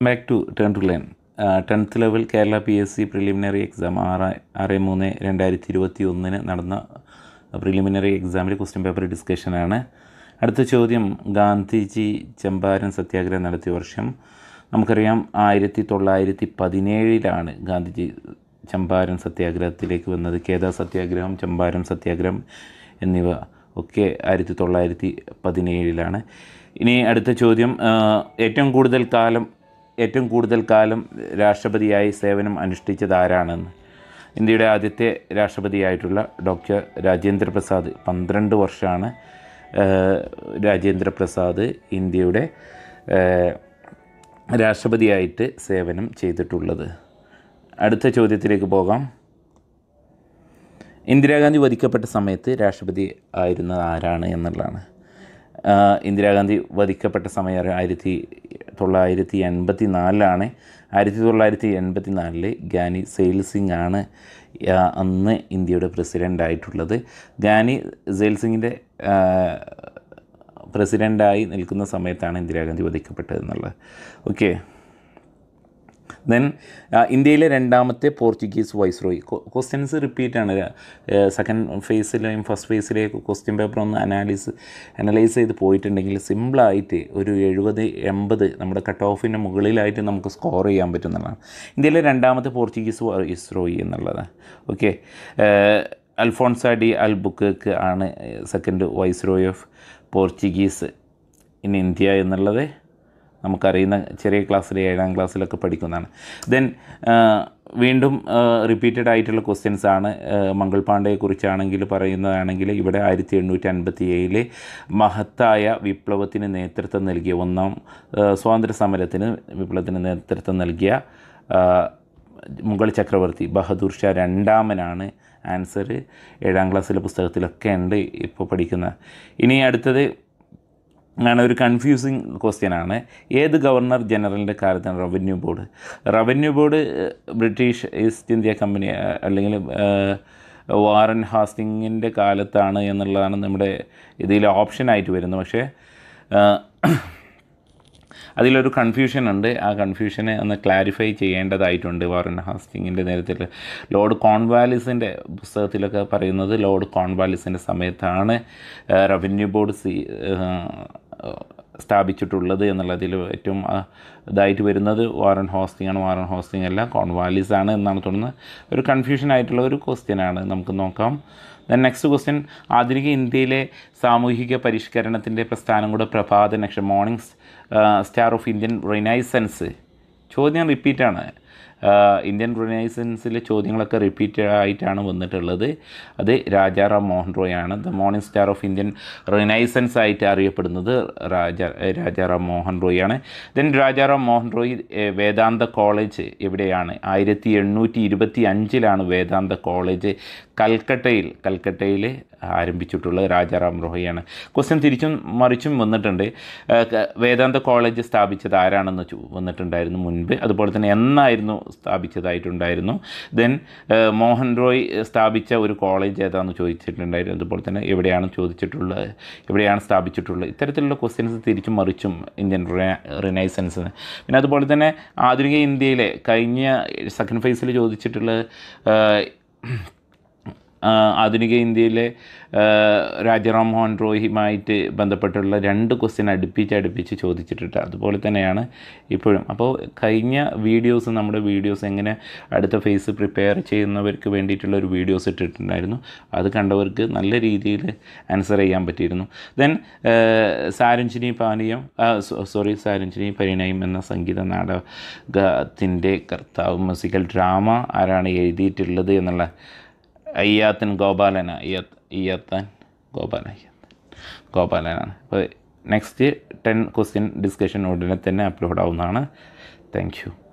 back to turn to learn tenth level Kerala P S C preliminary exam ആറ് ആറ് മൂന്ന് രണ്ടായിരത്തി ഇരുപത്തി ഒന്നിന് നടന്ന പ്രിലിമിനറി എക്സാമിൽ ക്വസ്റ്റ്യൻ പേപ്പർ ഡിസ്കഷനാണ് അടുത്ത ചോദ്യം ഗാന്ധിജി ചമ്പാരൻ സത്യാഗ്രഹം നടത്തിയ വർഷം നമുക്കറിയാം ആയിരത്തി തൊള്ളായിരത്തി പതിനേഴിലാണ് ഗാന്ധിജി ചമ്പാരൻ സത്യാഗ്രഹത്തിലേക്ക് വന്നത് കേദാ സത്യാഗ്രഹം ചമ്പാരൻ സത്യാഗ്രഹം എന്നിവ ഒക്കെ ആയിരത്തി തൊള്ളായിരത്തി പതിനേഴിലാണ് ഇനി അടുത്ത ചോദ്യം ആ, ഏറ്റവും കൂടുതൽ കാലം ഏറ്റവും കൂടുതൽ കാലം രാഷ്ട്രപതിയായി സേവനം അനുഷ്ഠിച്ചത് ആരാണെന്ന് ഇന്ത്യയുടെ ആദ്യത്തെ രാഷ്ട്രപതിയായിട്ടുള്ള ഡോക്ടർ രാജേന്ദ്ര പ്രസാദ് പന്ത്രണ്ട് വർഷമാണ് ആ, രാജേന്ദ്ര പ്രസാദ് ഇന്ത്യയുടെ ആ, രാഷ്ട്രപതിയായിട്ട് സേവനം ചെയ്തിട്ടുള്ളത് അടുത്ത ചോദ്യത്തിലേക്ക് പോകാം ഇന്ദിരാഗാന്ധി വധിക്കപ്പെട്ട സമയത്ത് രാഷ്ട്രപതി ആയിരുന്നത് ആരാണ് എന്നുള്ളതാണ് ആഹ് ഇന്ദിരാഗാന്ധി വധിക്കപ്പെട്ട സമയം ആയിരത്തി തൊള്ളായിരത്തി എൺപത്തി നാലിലാണ് ആയിരത്തി തൊള്ളായിരത്തി എൺപത്തി നാലില് ഗാനി സെയിൽ സിംഗ് ആണ് ആഹ് അന്ന് ഇന്ത്യയുടെ പ്രസിഡൻ്റ് ആയിട്ടുള്ളത് ഗാനി സെയിൽ സിംഗിൻ്റെ പ്രസിഡൻ്റായി നിൽക്കുന്ന സമയത്താണ് ഇന്ദിരാഗാന്ധി വധിക്കപ്പെട്ടത് എന്നുള്ളത് ഓക്കെ ദെൻ ഇന്ത്യയിലെ രണ്ടാമത്തെ പോർച്ചുഗീസ് വൈസ്രോയി ക്വസ്റ്റ്യൻസ് റിപ്പീറ്റ് ആണ് സെക്കൻഡ് ഫേസിലെയും ഫസ്റ്റ് ഫേസിലെയും ക്വസ്റ്റ്യൻ പേപ്പർ ഒന്ന് അനാലിസ് അനലൈസ് ചെയ്ത് പോയിട്ടുണ്ടെങ്കിൽ സിമ്പിളായിട്ട് ഒരു എഴുപത് എൺപത് നമ്മുടെ കട്ട് ഓഫിന് മുകളിലായിട്ട് നമുക്ക് സ്കോർ ചെയ്യാൻ പറ്റുന്നതാണ് ഇന്ത്യയിലെ രണ്ടാമത്തെ പോർച്ചുഗീസ് വൈസ്രോയി എന്നുള്ളത് ഓക്കെ അൽഫോൺസ ഡി അൽബുക്ക് ആണ് second viceroy of Portuguese in India എന്നുള്ളത് നമുക്കറിയുന്ന ചെറിയ ക്ലാസ്സിൽ ഏഴാം ക്ലാസ്സിലൊക്കെ പഠിക്കുന്നതാണ് ദെൻ വീണ്ടും റിപ്പീറ്റഡ് ആയിട്ടുള്ള ക്വസ്റ്റ്യൻസ് ആണ് ആ, മംഗൾ പാണ്ഡെയെക്കുറിച്ചാണെങ്കിൽ പറയുന്നതാണെങ്കിൽ ഇവിടെ ആയിരത്തി എണ്ണൂറ്റി അൻപത്തി ഏഴിലെ മഹത്തായ വിപ്ലവത്തിന് നേതൃത്വം നൽകിയ ഒന്നാം ആ, സ്വാതന്ത്ര്യ സമരത്തിന് വിപ്ലവത്തിന് നേതൃത്വം നൽകിയ ആ, മുഗൾ ചക്രവർത്തി ബഹദൂർ ഷാ രണ്ടാമനാണ് ആൻസർ ഏഴാം ക്ലാസ്സിലെ പുസ്തകത്തിലൊക്കെ ഉണ്ട് ഇപ്പോൾ പഠിക്കുന്ന ഇനി അടുത്തത് ആണ് ഒരു കൺഫ്യൂസിങ് ക്വസ്റ്റ്യൻ ആണ് ഏത് ഗവർണർ ജനറലിൻ്റെ കാലത്താണ് revenue board revenue board uh, British East India Company ഏഹ്, അല്ലെങ്കിൽ ഏഹ്, വാറൻ ഹാസ്റ്റിങ്ങിൻ്റെ കാലത്താണ് എന്നുള്ളതാണ് നമ്മുടെ ഇതിൽ ഓപ്ഷനായിട്ട് വരുന്നത് പക്ഷേ ഏഹ്, അതിലൊരു കൺഫ്യൂഷൻ ഉണ്ട് ആ കൺഫ്യൂഷനെ ഒന്ന് ക്ലാരിഫൈ ചെയ്യേണ്ടതായിട്ടുണ്ട് വാറൻ ഹാസ്റ്റിങ്ങിൻ്റെ നേരത്തിൽ ലോർഡ് കോൺവാലിസിൻ്റെ പുസ്തകത്തിലൊക്കെ പറയുന്നത് ലോർഡ് കോൺവാലിസിൻ്റെ സമയത്താണ് റവന്യൂ ബോർഡ് സി സ്ഥാപിച്ചിട്ടുള്ളത് എന്നുള്ളതിൽ ഏറ്റവും ആ, ഇതായിട്ട് വരുന്നത് വാറൻ ഹോസ്റ്റിംഗ് ആണ് വാറൻ ഹോസ്റ്റിംഗ് അല്ല കോൺവാലിസ് ആണ് എന്നാണ് തോന്നുന്നത് ഒരു കൺഫ്യൂഷൻ ആയിട്ടുള്ള ഒരു ക്വസ്റ്റ്യൻ ആണ് നമുക്ക് നോക്കാം ദെൻ നെക്സ്റ്റ് ക്വസ്റ്റ്യൻ ആധുനിക ഇന്ത്യയിലെ സാമൂഹിക പരിഷ്കരണത്തിൻ്റെ പ്രസ്ഥാനം കൂടെ പ്രഭാത നക്ഷ morning star of Indian renaissance ചോദ്യം റിപ്പീറ്റാണ് ഇന്ത്യൻ റിനൈസൻസിലെ ചോദ്യങ്ങളൊക്കെ റിപ്പീറ്റ് ആയിട്ടാണ് വന്നിട്ടുള്ളത് അത് രാജാറാം മോഹൻ റോയ് ആണ് the morning star of Indian renaissance ആയിട്ട് അറിയപ്പെടുന്നത് രാജ രാജാറാം മോഹൻ റോയ് ആണ് ദെൻ രാജാറാം മോഹൻ റോയ് ഏഹ്, വേദാന്ത കോളേജ് എവിടെയാണ് ആയിരത്തി എണ്ണൂറ്റി ഇരുപത്തി അഞ്ചിലാണ് വേദാന്ത കോളേജ് കൽക്കട്ടയിൽ കൽക്കട്ടയിൽ ആരംഭിച്ചിട്ടുള്ളത് രാജാറാം റോഹിയാണ് ക്വസ്റ്റ്യൻ തിരിച്ചും മറിച്ചും വന്നിട്ടുണ്ട് ഏഹ്, ക- വേദാന്ത കോളേജ് സ്ഥാപിച്ചത് ആരാണെന്ന് ചോ- വന്നിട്ടുണ്ടായിരുന്നു മുൻപ് അതുപോലെ തന്നെ എന്നായിരുന്നു സ്ഥാപിച്ചതായിട്ടുണ്ടായിരുന്നു ദെൻ മോഹൻ റോയ് സ്ഥാപിച്ച ഒരു കോളേജ് ഏതാണെന്ന് ചോദിച്ചിട്ടുണ്ടായിരുന്നു അതുപോലെ തന്നെ എവിടെയാണ് ചോദിച്ചിട്ടുള്ളത് എവിടെയാണ് സ്ഥാപിച്ചിട്ടുള്ളത് ഇത്തരത്തിലുള്ള ക്വസ്റ്റ്യൻസ് തിരിച്ചും മറിച്ചും ഇന്ത്യൻ റിനൈസൻസ് പിന്നെ അതുപോലെ തന്നെ ആധുനിക ഇന്ത്യയിലെ കഴിഞ്ഞ സെക്കൻഡ് ഫേസിൽ ചോദിച്ചിട്ടുള്ള ഏഹ്, ആ, ആധുനിക ഇന്ത്യയിലെ ആ, രാജാറാം മോഹൻ റോഹിയുമായിട്ട് ബന്ധപ്പെട്ടുള്ള രണ്ട് ക്വസ്റ്റ്യൻ അടുപ്പിച്ച് അടുപ്പിച്ച് ചോദിച്ചിട്ടുണ്ട് അതുപോലെ തന്നെയാണ് ഇപ്പോഴും അപ്പോൾ കഴിഞ്ഞ വീഡിയോസ് നമ്മുടെ വീഡിയോസ് എങ്ങനെ അടുത്ത ഫേസ് പ്രിപ്പയർ ചെയ്യുന്നവർക്ക് വേണ്ടിയിട്ടുള്ള ഒരു വീഡിയോസ് ഇട്ടിട്ടുണ്ടായിരുന്നു അത് കണ്ടവർക്ക് നല്ല രീതിയിൽ ആൻസർ ചെയ്യാൻ പറ്റിയിരുന്നു ദെൻ സാരഞ്ജിനി പാനീയം സോറി സാരഞ്ജിനി പരിണയം എന്ന സംഗീത നാടകത്തിൻ്റെ കർത്താവ് മ്യൂസിക്കൽ ഡ്രാമ ആരാണ് എഴുതിയിട്ടുള്ളത് എന്നുള്ള അയ്യാത്തൻ ഗോപാലന അയ്യാത്ത് അയ്യാത്താൻ ഗോപാലൻ അയ്യാത്തൻ ഗോപാലനാണ് അപ്പോൾ നെക്സ്റ്റ് ടെൻ ക്വസ്റ്റ്യൻ ഡിസ്കഷൻ ഉടനെ തന്നെ അപ്ലോഡ് ആവുന്നതാണ് താങ്ക് യു